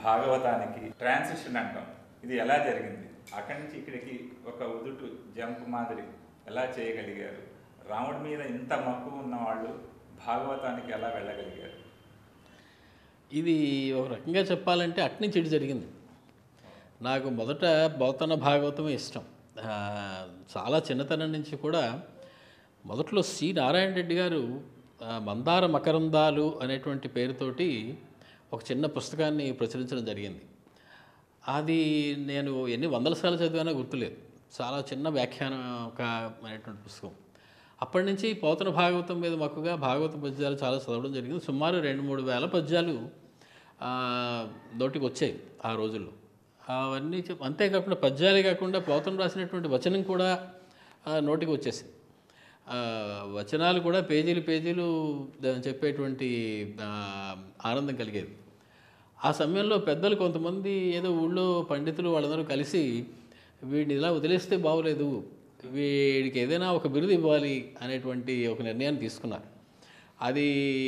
భాగవతానికి transition అంటాం ఇది ఎలా జరిగింది అక్కడి నుంచి ఇక్కడికి ఒక ఉదుటు జంప్ మాదిరి ఎలా చేయగలిగారు రాముడి మీద ఇంత మక్కువ ఉన్న వాళ్ళు భాగవతానికి ఎలా వెళ్ళగలిగారు ఇది ఒక రకంగా చెప్పాలంటే అట్నుంచి ఇటు జరిగింది నాకు మొదట బౌతన భాగవతమే ఇష్టం ఆ, చాలా చిన్నతనం నుంచి కూడా మొదట్లో సి నారాయణ రెడ్డి గారు ఆ, మందార మకరందాలు అనేటువంటి పేరుతోటి ఒక చిన్న పుస్తకాన్ని ప్రచురించడం జరిగింది అది నేను ఎన్ని వందల సార్లు చదివానో గుర్తులేదు చాలా చిన్న వ్యాఖ్యానం ఒక అనేటువంటి పుస్తకం అప్పటి నుంచి పోతన భాగవతం మీద మక్కుగా భాగవత పద్యాలు చాలా చదవడం జరిగింది సుమారు రెండు మూడు వేల పద్యాలు ఆ, నోటికి వచ్చాయి ఆ రోజుల్లో అవన్నీ చెప్- అంతేకాకుండా పద్యాలే కాకుండా పోతన రాసినటువంటి వచనం కూడా ఆ, నోటికి వచ్చేసింది ఆ, వచనాలు కూడా పేజీలు పేజీలు ద- చెప్పేటువంటి ఆ, ఆనందం కలిగేది ఆ సమయంలో పెద్దలు కొంతమంది ఏదో ఊళ్ళో పండితులు వాళ్ళందరూ కలిసి వీడిని ఇలా వదిలేస్తే బాగోలేదు వీడికి ఏదైనా ఒక బిరుదు ఇవ్వాలి అనేటువంటి ఒక నిర్ణయాన్ని తీసుకున్నారు అది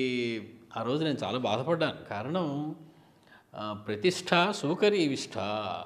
ఆ రోజు నేను చాలా బాధపడ్డాను కారణం ఆ, ప్రతిష్ట సౌకర్యవిష్ట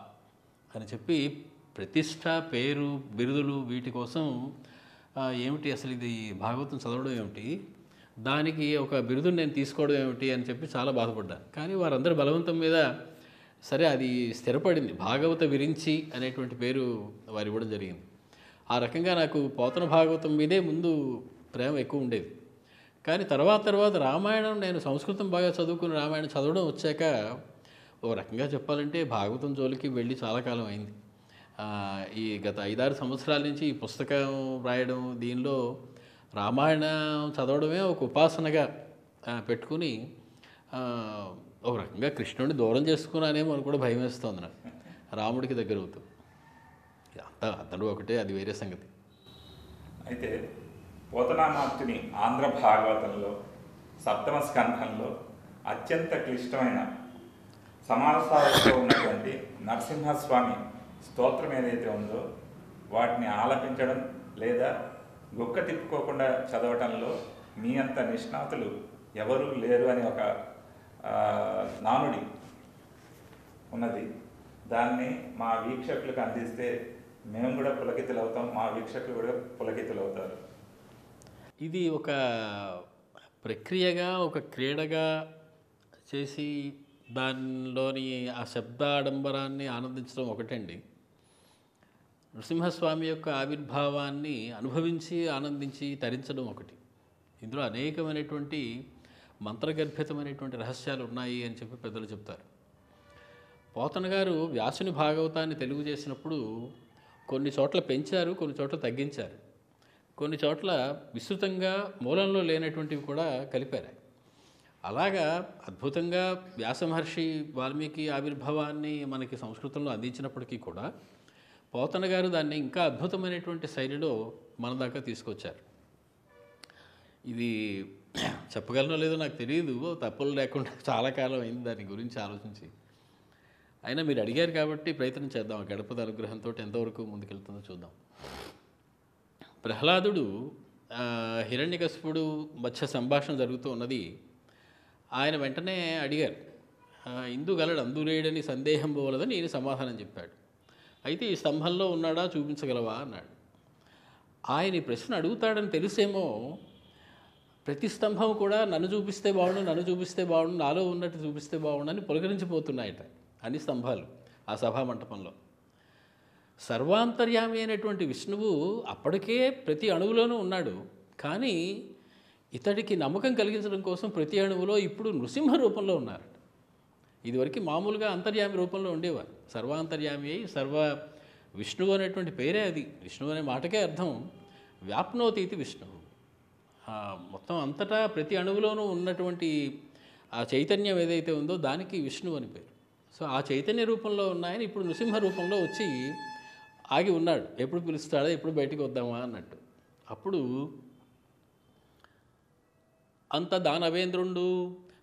అని చెప్పి ప్రతిష్ట పేరు బిరుదులు వీటి కోసం ఆ, ఏమిటి అసలు ఇది భాగవతం చదవడం ఏమిటి దానికి ఒక బిరుదుని నేను తీసుకోవడం ఏమిటి అని చెప్పి చాలా బాధపడ్డాను కానీ వారందరి బలవంతం మీద సరే అది స్థిరపడింది భాగవత విరించి అనేటువంటి పేరు వారు ఇవ్వడం జరిగింది ఆ రకంగా నాకు పోతన భాగవతం మీదే ముందు ప్రేమ ఎక్కువ ఉండేది కానీ తర్వాత తర్వాత రామాయణం నేను సంస్కృతం బాగా చదువుకుని రామాయణం చదవడం వచ్చాక ఓ రకంగా చెప్పాలంటే భాగవతం జోలికి వెళ్ళి చాలా కాలం అయింది ఆ, ఈ గత ఐదారు సంవత్సరాల నుంచి ఈ పుస్తకం రాయడం దీనిలో రామాయణం చదవడమే ఒక ఉపాసనగా ఆ, పెట్టుకుని ఆ, ఒక రకంగా కృష్ణుడిని దూరం చేసుకున్నానేమో అని కూడా భయం వేస్తుంది నాకు రాముడికి దగ్గర అవుతూ అంతా అతడు ఒకటే అది వేరే సంగతి అయితే పోతనామార్తిని ఆంధ్ర భాగవతంలో సప్తమ స్కంధంలో అత్యంత క్లిష్టమైన సమాసాలతో ఉన్నటువంటి నరసింహస్వామి స్తోత్రం ఏదైతే ఉందో వాటిని ఆలపించడం లేదా గుక్క తిప్పుకోకుండా చదవటంలో మీ అంత నిష్ణాతులు ఎవరూ లేరు అని ఒక ఆ, నానుడి ఉన్నది దాన్ని మా వీక్షకులకు అందిస్తే మేము కూడా పులకితులవుతాం మా వీక్షకులు కూడా పులకితులవుతారు ఇది ఒక ప్రక్రియగా ఒక క్రీడగా చేసి దానిలోని ఆ శబ్దాడంబరాన్ని ఆనందించడం ఒకటండి నృసింహస్వామి యొక్క ఆవిర్భావాన్ని అనుభవించి ఆనందించి తరించడం ఒకటి ఇందులో అనేకమైనటువంటి మంత్రగర్భితమైనటువంటి రహస్యాలు ఉన్నాయి అని చెప్పి పెద్దలు చెప్తారు పోతన గారు వ్యాసుని భాగవతాన్ని తెలుగు చేసినప్పుడు కొన్ని చోట్ల పెంచారు కొన్ని చోట్ల తగ్గించారు కొన్ని చోట్ల విస్తృతంగా మూలంలో లేనటువంటివి కూడా కలిపారు అలాగా అద్భుతంగా వ్యాస మహర్షి వాల్మీకి ఆవిర్భావాన్ని మనకి సంస్కృతంలో అందించినప్పటికీ కూడా పోతన గారు దాన్ని ఇంకా అద్భుతమైనటువంటి శైలిలో మన దాకా తీసుకొచ్చారు ఇది చెప్పగలనో లేదో నాకు తెలియదు తప్పులు లేకుండా చాలా కాలం అయింది దాని గురించి ఆలోచించి అయినా మీరు అడిగారు కాబట్టి ప్రయత్నం చేద్దాం ఆ గణపతి అనుగ్రహంతో ఎంతవరకు ముందుకెళ్తుందో చూద్దాం ప్రహ్లాదుడు ఆ, హిరణ్యకశిపుడు మధ్య సంభాషణ జరుగుతూ ఉన్నది ఆయన వెంటనే అడిగారు ఆ, ఇందుగలడు అందులేడని సందేహం పోవలదని ఈయన సమాధానం చెప్పాడు అయితే ఈ స్తంభంలో ఉన్నాడా చూపించగలవా అన్నాడు ఆయన ఈ ప్రశ్న అడుగుతాడని తెలిసేమో ప్రతి స్తంభం కూడా నన్ను చూపిస్తే బాగుండు నన్ను చూపిస్తే బాగుండు నాలో ఉన్నట్టు చూపిస్తే బాగుండు అని పులకరించిపోతున్నాయట అన్ని స్తంభాలు ఆ సభా మంటపంలో సర్వాంతర్యామి అయినటువంటి విష్ణువు అప్పటికే ప్రతి అణువులోనూ ఉన్నాడు కానీ ఇతడికి నమ్మకం కలిగించడం కోసం ప్రతి అణువులో ఇప్పుడు నృసింహ రూపంలో ఉన్నారు ఇదివరకు మామూలుగా అంతర్యామి రూపంలో ఉండేవారు సర్వాంతర్యామి అయి సర్వ విష్ణువు అనేటువంటి పేరే అది విష్ణువు అనే మాటకే అర్థం వ్యాప్నోతి ఇది విష్ణువు ఆ, మొత్తం అంతటా ప్రతి అణువులోనూ ఉన్నటువంటి ఆ చైతన్యం ఏదైతే ఉందో దానికి విష్ణువు అని పేరు సో ఆ చైతన్య రూపంలో ఉన్నాయని ఇప్పుడు నృసింహ రూపంలో వచ్చి ఆగి ఉన్నాడు ఎప్పుడు పిలుస్తాడో ఎప్పుడు బయటికి వద్దామా అన్నట్టు అప్పుడు అంత దానవేంద్రుండు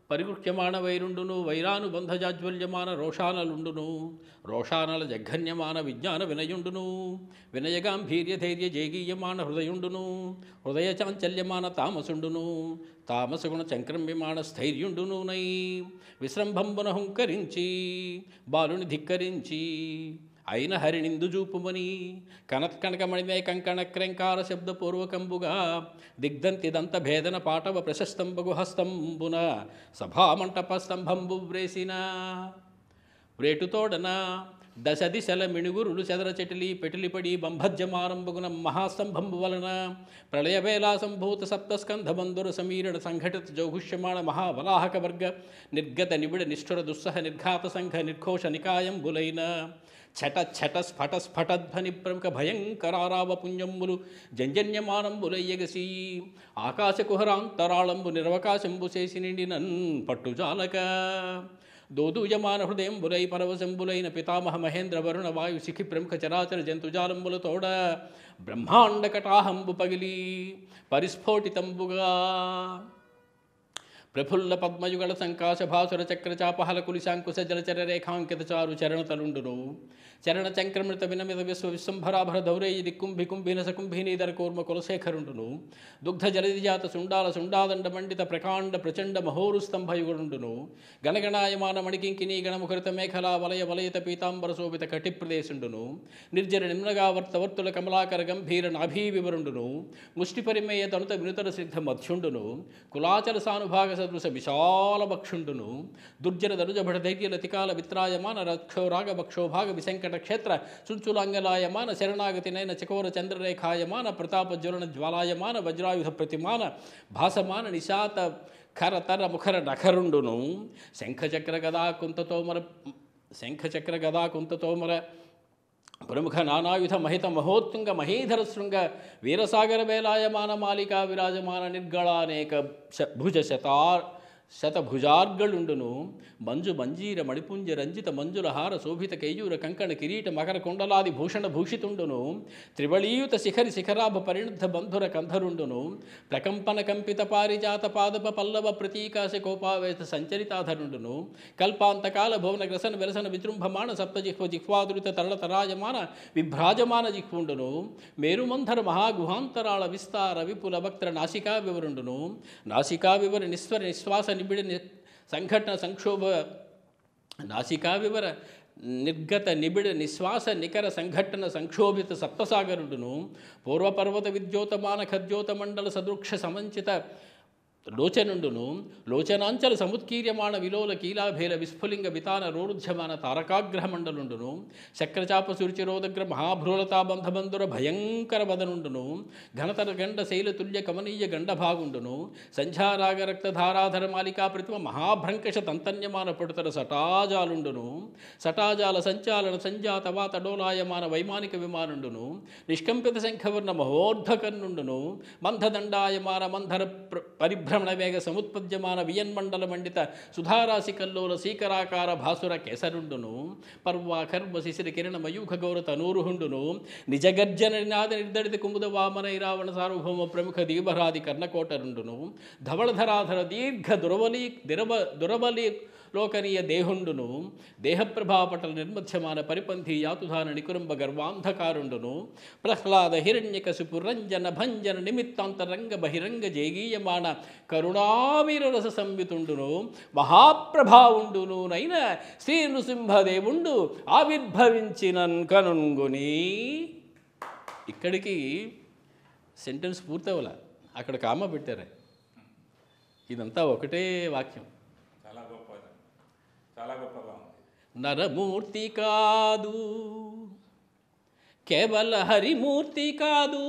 పరిగృహ్యమాణ వైరుండును వైరానుబంధ జాజ్వల్యమాన రోషానలుండును రోషానల జఘన్యమాన విజ్ఞాన వినయుండును వినయగాంభీర్య ధైర్య జేగీయమాన హృదయుండును హృదయ చాంచల్యమాన తామసుండును తామసగుణ చంక్రమ్యమాన స్థైర్యుండును నై విశ్రంభంబున హుంకరించి బాలుని ధిక్కరించి అయిన హరినిందు చూపుమని కనత్కనకమణిమే కంకణ క్రంకార శబ్దపూర్వకంబుగా దిగ్ధంతిదంత భేదన పాటవ ప్రశస్తంబగు హస్తంబున సభామంటప స్తంభంబు వ్రేసిన వ్రేటుతోడన దశ దిశల మిణుగురులు చెదర చెటిలి పెటిలిపడి బంభజ్యమారంభగున మహాస్తంభంబు వలన ప్రళయవేలా సంభూత సప్తస్కంధబంధుర సమీరణ సంఘటిత జౌహుష్యమాణ మహావలాహక వర్గ నిర్గత నిబిడ నిష్ఠుర దుస్సహ నిర్ఘాత సంఘ నిర్ఘోష నికాయంబులైన ఛట ఛట స్ఫట స్ఫటధ్వని ప్రముఖ భయంకరారావ పుణ్యంబులు జంజన్యమానంబులయ్యగసి ఆకాశకుహరాంతరాళంబు నిరవకాశంబు చేసి నిండినన్ పట్టుజాలక దోదూయమాన హృదయంబులై పరవశంబులైన పితామహ మహేంద్ర వరుణ వాయు శిఖి ప్రముఖ చరాచర జంతుజాలంబుల తోడ బ్రహ్మాండ కటాహంబు పగిలి పరిస్ఫోటితంబుగా ప్రఫుల్ల పద్మయుగళ సంకాశ భాసుర చక్ర చాపహల కులిశాంకుశ జలచర రేఖాంకిత చారు చరణతలుండును చరణ చంక్రమృత వినమిత విశ్వ విశ్వంభరాభర ధౌరేయి దిక్కుంభి కుంభిన సకుంభినీధర కూర్మ కులశేఖరుండును దుగ్ధ జలదిజాత సుండాల సుండాదండ మండిత ప్రకాండ ప్రచండ మహోరు స్తంభయుగుండును గణగణాయమాన మణికింకిని గణముఖరిత మేఖలా వలయ వలయత పీతాంబర శోభిత కటిప్రదేశుండును నిర్జర నిమ్నగావర్త వర్తుల కమలాకర గంభీర నాభీ వివరుండును ముష్టి పరిమేయ తనుత వినుతర సిద్ధ మధ్యుండును కులాచల సానుభాగ సదృశ విశాల భక్షుండును దుర్జన ధనుజ భట ధైర్య లతికాల విత్రాయమాన రక్షోరాగ భక్షోభాగ విశంకట క్షేత్ర చుంచులాంగలాయమాన శరణాగతినైన చకోర చంద్రరేఖాయమాన ప్రతాప జ్వలన జ్వాలాయమాన వజ్రాయుధ ప్రతిమాన భాసమాన నిశాత ఖరతర ముఖర నఖరుండును శంఖచక్ర గదా కుంతతోమర శంఖచక్ర గదా కుంతతోమర ప్రముఖ నానాయుధ మహిత మహోత్తుంగ మహీధర శృంగ వీరసాగర వేలాయమాన మాలికా విరాజమాన నిర్గళానేక శ- భుజ శతా శతభుజార్గళుండును మంజు మంజీర మణిపుంజ రంజిత మంజుల హార శోభిత కేయూర కంకణ కిరీట మకర కుండలాది భూషణ భూషితుండును త్రివళీయుత శిఖరి శిఖరాభ పరిణుద్ధ బంధుర కంధరుండును ప్రకంపన కంపిత పారిజాత పాదప పల్లవ ప్రతీకాశ కోపావేశ సంచరితాధరుండును కల్పాంతకాల భువన గ్రసన విరసన విజృంభమాణ సప్తజిహ్వ జిహ్వాదురిత తరళ తరాజమాన విభ్రాజమాన జిహ్వుండును మేరుమంధర మహాగుహాంతరాళ విస్తార విపుల వక్త్ర నాసికా వివరుండును నాసికా వివర నిస్వర నిశ్వాస నిబిడ ని సంఘటన సంక్షోభ నాసికా వివర నిర్గత నిబిడ నిశ్వాస నికర సంఘటన సంక్షోభిత సప్తసాగరుడును పూర్వపర్వత విద్యోతమాన ఖద్యోత మండల సదృక్ష సమంచిత లోచనుండును లోచనాంచల సముత్కీర్యమాణ విలోల కీలాభేల విస్ఫులింగ వితాన రోరుధ్యమాన తారకాగ్రహ మండలుండును చక్రచాప సురుచిరోదగ్ర మహాభ్రూలతా బంధబంధుర భయంకర వదనుండును ఘనతర గండ శైల తుల్య కమనీయ గండభాగుండును సంధ్యారాగ రక్తధారాధర మాలికా ప్రతిమ మహాభ్రంకష తంతన్యమాన పడుతర సటాజాలుండును సటాజాల సంచాలన సంజాత వాత డోలాయమాన వైమానిక విమానుండును నిష్కంపిత శంఖవర్ణ మహోర్ధకన్నుండును మందదండాయమాన మంధర ప్ర- పరిభ్రమణ వేగ సముత్పద్యమాన వియన్మండల మండిత సుధారాశి కల్లోల సీకరాకార భాసుర కేసరుండును పర్వ కర్మ శిశిర కిరణ మయూఖ గౌర తనూరుహుండును నిజగర్జన నినాద నిర్దడిత కుముద వామనై రావణ సార్వభౌమ ప్రముఖ దీపరాది కర్ణకోటరుండును ధవళధరాధర దీర్ఘ దురవలి దిరవ దురబలి లోకనీయ దేహుండును దేహప్రభాపటల నిర్మధ్యమాన పరిపంథి యాతుధాన నికురంబ గర్వాంధకారుండును ప్రహ్లాద హిరణ్యకశిపు రంజన భంజన నిమిత్తాంతరంగ బహిరంగ జేగీయమాన కరుణావీరరస సంవితుండును మహాప్రభావుండును నైన శ్రీ నృసింహదేవుండు ఆవిర్భవించినన్ కనుంగుని ఇక్కడికి సెంటెన్స్ పూర్తవల అక్కడ కామ పెట్టారు ఇదంతా ఒకటే వాక్యం చాలా గొప్పది చాలా గొప్పగా ఉంది నరమూర్తి కాదు కేవల హరిమూర్తి కాదు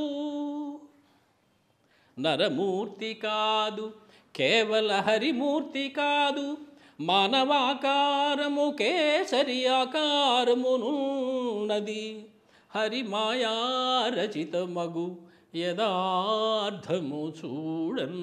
నరమూర్తి కాదు కేవల హరిమూర్తి కాదు మానవాకారము కేసరి ఆకారమునున్నది హరి మాయా రచిత మగు యథార్థము చూడన్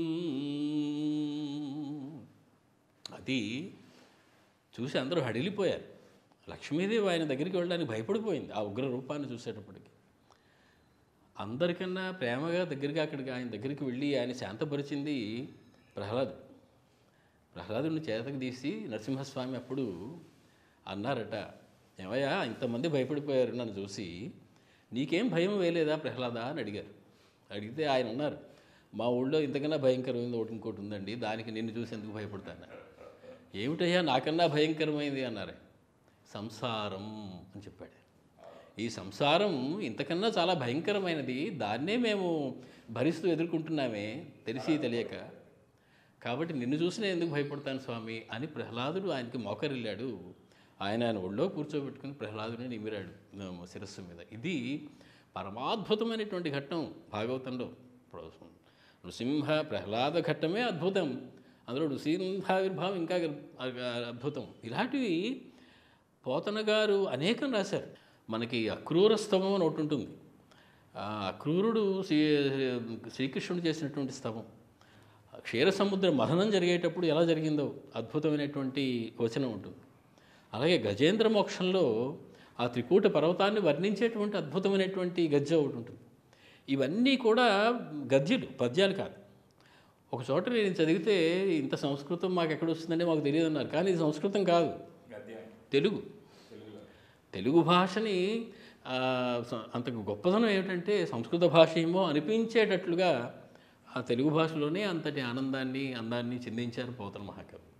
అది చూసి అందరూ హడిలిపోయారు లక్ష్మీదేవి ఆయన దగ్గరికి వెళ్ళడానికి భయపడిపోయింది ఆ ఉగ్ర రూపాన్ని చూసేటప్పటికి అందరికన్నా ప్రేమగా దగ్గరికి అక్కడికి ఆయన దగ్గరికి వెళ్ళి ఆయన శాంతపరిచింది ప్రహ్లాదు ప్రహ్లాదుని చేతకు తీసి నరసింహస్వామి అప్పుడు అన్నారట ఏమయ్యా ఇంతమంది భయపడిపోయారు నన్ను చూసి నీకేం భయం వేయలేదా ప్రహ్లాద అని అడిగారు అడిగితే ఆయన అన్నారు మా ఊళ్ళో ఇంతకన్నా భయంకరమైంది ఒకటి ఇంకోటి ఉందండి దానికి నిన్ను చూసి ఎందుకు భయపడతాను ఏమిటయ్యా నాకన్నా భయంకరమైంది అన్నారు సంసారం అని చెప్పాడు ఈ సంసారం ఇంతకన్నా చాలా భయంకరమైనది దాన్నే మేము భరిస్తూ ఎదుర్కొంటున్నామే తెలిసి తెలియక కాబట్టి నిన్ను చూసి నేను ఎందుకు భయపడతాను స్వామి అని ప్రహ్లాదుడు ఆయనకి మోకరిల్లాడు ఆయన ఆయన ఒళ్ళో కూర్చోబెట్టుకుని ప్రహ్లాదుని నిమిరాడు ఆ, శిరస్సు మీద ఇది పరమాద్భుతమైనటువంటి ఘట్టం భాగవతంలో ప్ర- నృసింహ ప్రహ్లాద ఘట్టమే అద్భుతం అందులో నృసింహావిర్భావం ఇంకా అద్భుతం ఇలాంటివి పోతన గారు అనేకం రాశారు మనకి అక్రూర స్తవం అని ఒకటి ఉంటుంది ఆ అక్రూరుడు శ్రీ శ్రీకృష్ణుడు చేసినటువంటి స్తవం క్షీరసముద్ర మథనం జరిగేటప్పుడు ఎలా జరిగిందో అద్భుతమైనటువంటి వచనం ఉంటుంది అలాగే గజేంద్ర మోక్షంలో ఆ త్రికూట పర్వతాన్ని వర్ణించేటువంటి అద్భుతమైనటువంటి గద్య ఒకటి ఉంటుంది ఇవన్నీ కూడా గద్యలు పద్యాలు కాదు ఒక చోట నేను చదివితే ఇంత సంస్కృతం మాకు ఎక్కడ వస్తుందంటే మాకు తెలియదు అన్నారు కానీ ఇది సంస్కృతం కాదు గద్యం తెలుగు తెలుగులో తెలుగు భాషని ఆ, స- అంత గొప్పదనం ఏమిటంటే సంస్కృత భాష ఏమో అనిపించేటట్లుగా ఆ తెలుగు భాషలోనే అంతటి ఆనందాన్ని అందాన్ని చిందించారు పోతన మహాకవి